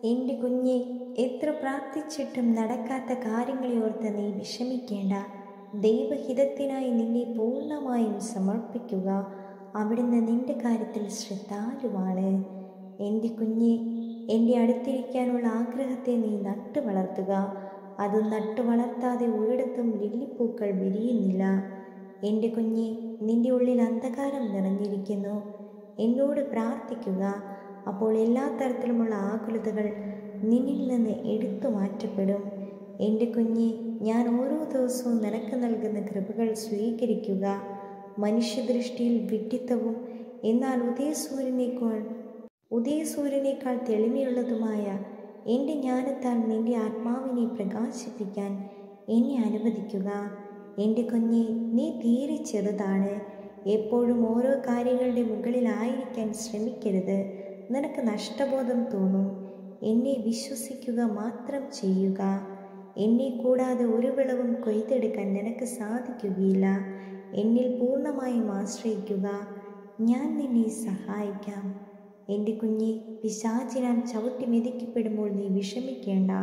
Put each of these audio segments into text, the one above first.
എൻ്റെ കുഞ്ഞെ എത്ര പ്രാർത്ഥിച്ചിട്ടും നടക്കാത്ത കാര്യങ്ങളെ ഓർത്ത് നീ വിഷമിക്കേണ്ട ദൈവഹിതത്തിനായി നിന്നെ പൂർണ്ണമായും സമർപ്പിക്കുക അവിടുന്ന് നിന്റെ കാര്യത്തിൽ ശ്രദ്ധാലുവാണ് എൻ്റെ കുഞ്ഞെ എൻ്റെ അടുത്തിരിക്കാനുള്ള ആഗ്രഹത്തെ നീ നട്ടു വളർത്തുക അത് നട്ടു വളർത്താതെ ഒരിടത്തും ലില്ലിപ്പൂക്കൾ വിരിയുന്നില്ല എൻ്റെ കുഞ്ഞെ നിന്റെ ഉള്ളിൽ അന്ധകാരം നിറഞ്ഞിരിക്കുന്നു എന്നോട് പ്രാർത്ഥിക്കുക അപ്പോൾ എല്ലാ തരത്തിലുമുള്ള ആകുലതകൾ നിന്നിൽ നിന്ന് എടുത്തു മാറ്റപ്പെടും എൻ്റെ കുഞ്ഞെ ഞാൻ ഓരോ ദിവസവും നിനക്ക് നൽകുന്ന കൃപകൾ സ്വീകരിക്കുക മനുഷ്യദൃഷ്ടിയിൽ വിഡ്ഢിത്തവും എന്നാൽ ഉദയസൂര്യനേക്കാൾ ഉദയസൂര്യനേക്കാൾ തെളിമയുള്ളതുമായ എൻ്റെ ജ്ഞാനത്താൽ നിന്റെ ആത്മാവിനെ പ്രകാശിപ്പിക്കാൻ എന്നെ അനുവദിക്കുക എൻ്റെ കുഞ്ഞെ നീ തീരെ ചെറുതാണ് എപ്പോഴും ഓരോ കാര്യങ്ങളുടെ മുകളിലായിരിക്കാൻ ശ്രമിക്കരുത് നിനക്ക് നഷ്ടബോധം തോന്നും എന്നെ വിശ്വസിക്കുക മാത്രം ചെയ്യുക എന്നെ കൂടാതെ ഒരു വിളവും കൊയ്തെടുക്കാൻ നിനക്ക് സാധിക്കുകയില്ല എന്നിൽ പൂർണ്ണമായും ആശ്രയിക്കുക ഞാൻ നിന്നെ സഹായിക്കാം എൻ്റെ കുഞ്ഞെ പിശാചിനാൽ ചവിട്ടി മെതിക്കപ്പെടുമ്പോൾ നീ വിഷമിക്കേണ്ട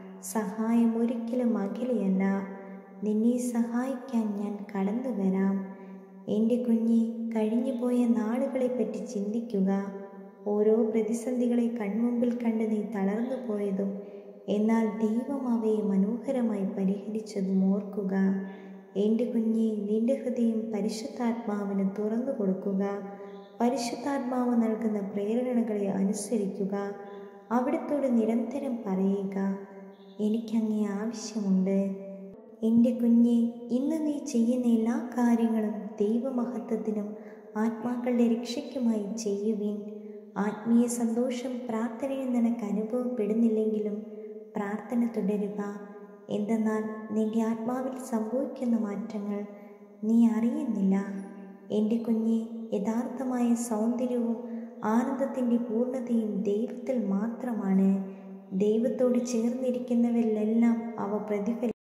സഹായം ഒരിക്കലും അകലെയല്ല നിന്നെ സഹായിക്കാൻ ഞാൻ കടന്നു വരാം എൻ്റെ കുഞ്ഞെ കഴിഞ്ഞുപോയ നാളുകളെപ്പറ്റി ചിന്തിക്കുക ഓരോ പ്രതിസന്ധികളെ കൺമുമ്പിൽ കണ്ട് നീ തളർന്നു പോയതും എന്നാൽ ദൈവം അവയെ മനോഹരമായി പരിഹരിച്ചതും ഓർക്കുക എൻ്റെ കുഞ്ഞെ നിന്റെ ഹൃദയം പരിശുദ്ധാത്മാവിന് തുറന്നു കൊടുക്കുക പരിശുദ്ധാത്മാവ് നൽകുന്ന പ്രേരണകളെ അനുസരിക്കുക അവിടത്തോട് നിരന്തരം പറയുക എനിക്കങ്ങേ ആവശ്യമുണ്ട് എൻ്റെ കുഞ്ഞെ ഇന്ന് നീ ചെയ്യുന്ന എല്ലാ കാര്യങ്ങളും ദൈവമഹത്വത്തിനും ആത്മാക്കളുടെ രക്ഷയ്ക്കുമായി ചെയ്യുവിൻ ആത്മീയ സന്തോഷം പ്രാർത്ഥനയിൽ നിനക്ക് അനുഭവപ്പെടുന്നില്ലെങ്കിലും പ്രാർത്ഥന തുടരുക എന്തെന്നാൽ നിന്റെ ആത്മാവിൽ സംഭവിക്കുന്ന മാറ്റങ്ങൾ നീ അറിയുന്നില്ല എൻ്റെ കുഞ്ഞെ യഥാർത്ഥമായ സൗന്ദര്യവും ആനന്ദത്തിൻ്റെ പൂർണ്ണതയും ദൈവത്തിൽ മാത്രമാണ് ദൈവത്തോട് ചേർന്നിരിക്കുന്നവരിലെല്ലാം അവ പ്രതിഫലി